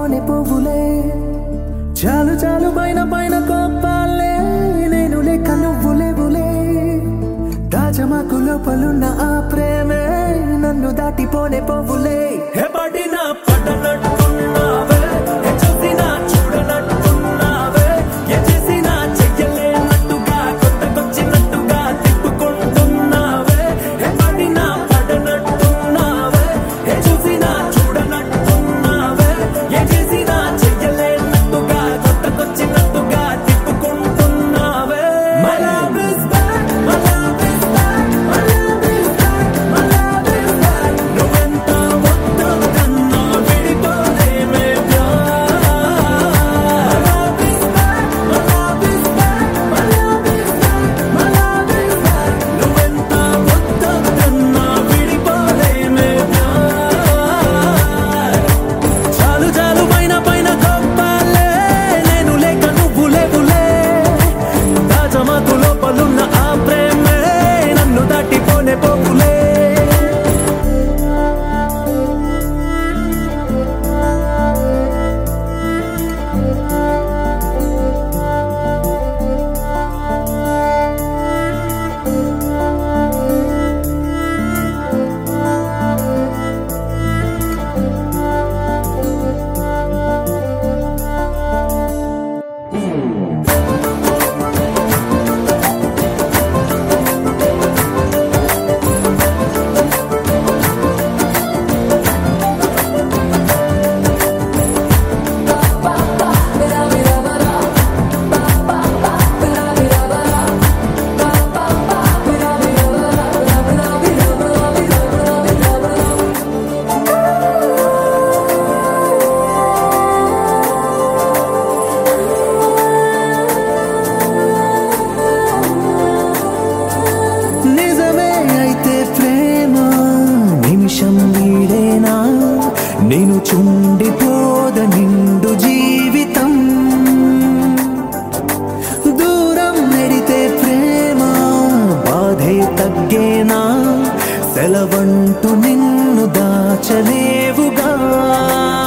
పోనే పువ్వులే చాలు చాలు పైన పైన కోపాలే నేను లెక్క నువ్వు లేవులే తాజమాకు లోపలున్న ఆ ప్రేమే నన్ను దాటిపోనే పోవులే హే పడినా పడనట్టున్నావే హే చూసినా చూడనట్టున్నావే ఏ చేసినా చెయ్యలేనట్టుగా కొత్తకొచ్చినట్టుగా తిప్పుకుంటున్నావే హే పడినా పడనట్టున్నావే హే చూసినా చూడనట్టున్నావే ఏ చేసినా చెయ్యలేనట్టుగా కొత్తకొచ్చినట్టుగా తిప్పుకుంటున్నావే My love is back, my love is back, my love is back, my love is back. నువ్వెంత వద్దన్నా విడిపోలేమే ప్యార్. My love is back, my love is back, my love is back, my love is back. నువ్వెంత వద్దన్నా విడిపోలేమే ప్యార్. చాలు చాలు పైన పైన గొప్పలే నేను లేక నువ్వు లేవులే తాజమాకు లోపలున్న ఆ ప్రేమే నన్ను దాటిపోనే పోపులే నిజమే అయితే ప్రేమ నిమిషం వీడేనా నేను చుండిపోద నిండు జీవితం దూరం నెడితే ప్రేమ బాధే తగ్గేనా సెలవంటూ నిన్ను దాచలేవుగా